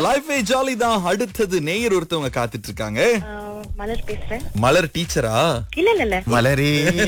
லைஃபே ஜாலி தான் அடுத்தது நேயர் ஒருத்தவங்க காத்துட்டு இருக்காங்க ஆஹ் மலர் பேசுறேன் மலர் டீச்சரா இல்ல இல்ல இல்ல மலரே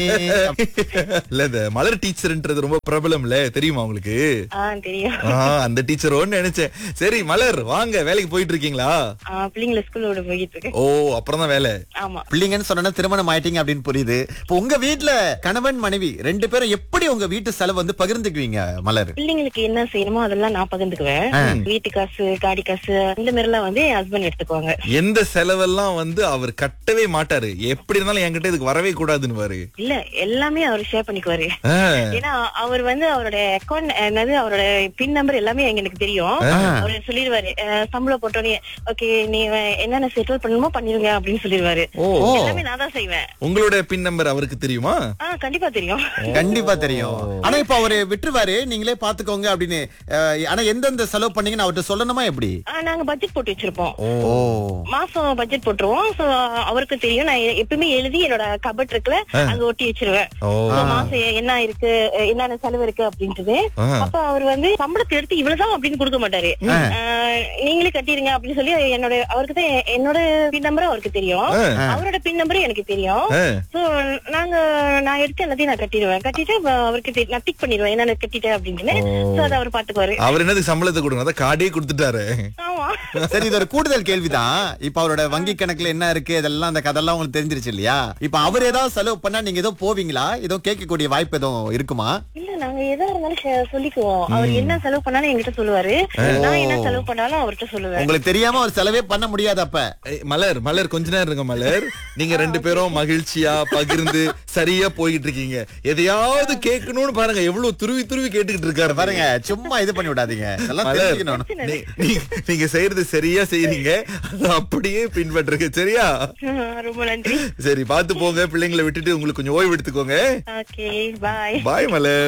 இல்ல இந்த மலர் டீச்சர்ன்றது ரொம்ப பிரபலம்ல தெரியுமா உங்களுக்கு ஆ தெரியும் ஆ, அந்த டீச்சரோன்னு நினைச்சேன் சரி மலர் வாங்க வேலைக்கு போயிட்டு இருக்கீங்களா ஆஹ் பிள்ளைங்கள ஸ்கூலோட போயிட்டு இருக்கேன் ஓ அப்புறம் தான் வேலை ஆமா பிள்ளைங்கன்னு சொன்னா திருமணம் ஆயிட்டீங்க அப்படின்னு புரியுது இப்போ உங்க வீட்ல கணவன் மனைவி ரெண்டு பேரும் எப்படி உங்க வீட்டு செலவு வந்து பகிர்ந்துக்குவீங்க மலர் பிள்ளைங்களுக்கு என்ன செய்யணுமோ அதெல்லாம் நான் பகிர்ந்துக்குவேன் வீட்டு காசு காடி காசு இந்த மாதிரி எல்லாம் வந்து என் ஹஸ்பண்ட் எடுத்துக்குவாங்க எந்த செலவெல்லாம் வந்து அவர் கட்டவே மாட்டாரு எப்படி இருந்தாலும் என்கிட்ட இதுக்கு வரவே கூடாதுன்னு பாரு இல்ல எல்லாமே அவர் ஷேர் பண்ணிக்குவாரு ஏன்னா அவர் வந்து அவரோட அக்கௌண்ட் என்னது அவரோட பின் நம்பர் எல்லாமே எங்க எனக்கு தெரியும் அவர் சொல்லிடுவாரு அஹ், சம்பளம் போட்டோன்னே ஓகே நீ என்னென்ன செட்டில் பண்ணணுமோ பண்ணிருங்க அப்படின்னு சொல்லிடுவாரு ஓ எல்லாமே நான் தான் செய்வேன் உங்களோட பின் நம்பர் அவருக்கு தெரியுமா ஆ கண்டிப்பா தெரியும் கண்டிப்பா தெரியும் ஆனா இப்ப அவரு விட்டுருவாரு நீங்களே பாத்துக்கோங்க அப்படின்னு அஹ், ஆனா எந்தெந்த செலவு பண்ணீங்கன்னு அவர்கிட்ட சொல்லணுமா எப்படி ஆ, நாங்க பட்ஜெட் போட்டு வச்சிருப்போம் ஓ மாசம் பட்ஜெட் போட்டுருவோம் சோ அவருக்கு தெரியும் நான் எப்பவுமே எழுதி என்னோட கபட் இருக்குல்ல அங்க ஒட்டி வச்சிருவேன் ஓ So, மாசம் என்ன இருக்கு என்னென்ன செலவு இருக்கு அப்படின்றது ஆ. அப்ப அவர் வந்து சம்பளத்தை எடுத்து இவ்வளவுதான் அப்படின்னு கொடுக்க மாட்டாரு ஆஹ், நீங்களே கட்டிருங்க அப்படின்னு சொல்லி என்னோட அவருக்கு தான் எ- என்னோட பின் நம்பரும் அவருக்கு தெரியும் ஆ. அவரோட பின் நம்பரும் எனக்கு தெரியும் ஆ. சோ நாங்க நான் எடுத்து எல்லாத்தையும் நான் கட்டிடுவேன் கட்டிட்டு அப்ப அவருக்கு தெ- நான் டிக் பண்ணிடுவேன் என்னென்ன கட்டிட்டேன் அப்படின்னு சோ அதை அவர் பாத்துக்குவாரு அவர் என்னது சம்பளத்தை கொடுங்க அதான் கார்டே கொடுத்துட்டாரு ஆமா சரி இது ஒரு கூடுதல் கேள்விதான் இப்ப அவரோட வங்கி கணக்குல என்ன இருக்கு இதெல்லாம் அந்த கதெல்லாம் உங்களுக்கு தெரிஞ்சிருச்சு இல்லையா இப்ப அவர் ஏதாவது செலவு பண்ணா நீங்க ஏதோ போவீங்களா ஏதோ கேட்கக்கூடிய வாய்ப்பு எதுவும் இருக்குமா இல்ல நாங்க எதா இருந்தாலும் share சொல்லிக்குவோம் அவர் என்ன செலவு பண்ணாலும் என்கிட்ட சொல்லுவாரு நான் என்ன செலவு பண்ணாலும் அவர்கிட்ட சொல்லுவேன் உங்களுக்கு தெரியாம ஒரு செலவே பண்ண முடியாது அப்ப ஏய், மலர் மலர் கொஞ்ச நேரம் இருங்க மலர் நீங்க ரெண்டு பேரும் மகிழ்ச்சியா பகிர்ந்து சரியா போயிட்டு இருக்கீங்க எதையாவது கேட்கணும்னு பாருங்க எவ்வளவு துருவி துருவி கேட்டுக்கிட்டு இருக்காரு பாருங்க சும்மா இது பண்ணி விடாதீங்க இதெல்லாம் மலர் தெரிஞ்சுக்கணும் நீ- நீ- நீங்க செய்யறது சரியா செய்றீங்க அதை அப்படியே பின்பற்றுங்க சரியா ரொம்ப நன்றி சரி பாத்து போங்க பிள்ளைங்களை விட்டுட்டு உங்களுக்கு கொஞ்சம் ஓய்வு எடுத்துக்கோங்க ஓகே பாய் பாய் மலர்